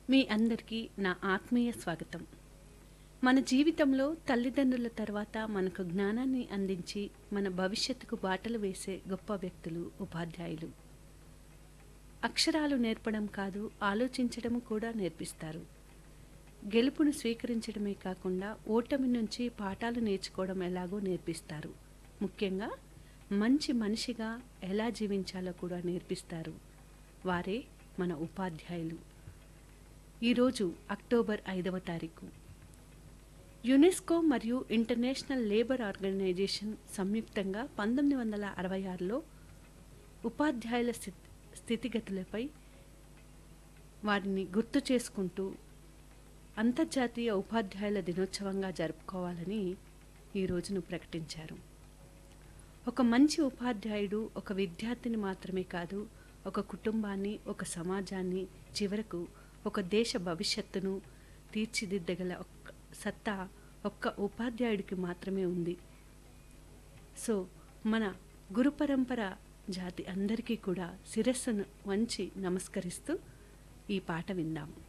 మీ అందరికీ నా ఆత్మీయ స్వాగతం మన జీవితంలో తల్లిదండ్రుల తర్వాత మనకు జ్ఞానాన్ని అందించి మన భవిష్యత్తుకు బాటలు వేసే గొప్ప వ్యక్తులు ఉపాధ్యాయులు అక్షరాలు నేర్పడం కాదు ఆలోచించడం కూడా నేర్పిస్తారు గెలుపును స్వీకరించడమే కాకుండా ఓటమి నుంచి పాఠాలు నేర్చుకోవడం ఎలాగో నేర్పిస్తారు ముఖ్యంగా మంచి మనిషిగా ఎలా జీవించాలో కూడా నేర్పిస్తారు వారే మన ఉపాధ్యాయులు ఈరోజు అక్టోబర్ ఐదవ తారీఖు యునెస్కో మరియు ఇంటర్నేషనల్ లేబర్ ఆర్గనైజేషన్ సంయుక్తంగా పంతొమ్మిది వందల అరవై ఆరులో ఉపాధ్యాయుల స్థితి స్థితిగతులపై వారిని గుర్తు చేసుకుంటూ అంతర్జాతీయ ఉపాధ్యాయుల దినోత్సవంగా జరుపుకోవాలని ఈ రోజును ప్రకటించారు ఒక మంచి ఉపాధ్యాయుడు ఒక విద్యార్థిని మాత్రమే కాదు ఒక కుటుంబాన్ని ఒక సమాజాన్ని చివరకు ఒక దేశ భవిష్యత్తును తీర్చిదిద్దగల ఒక్క సత్తా ఒక్క ఉపాధ్యాయుడికి మాత్రమే ఉంది సో మన గురు పరంపర జాతి అందరికీ కూడా శిరస్సును వంచి నమస్కరిస్తూ ఈ పాట విందాము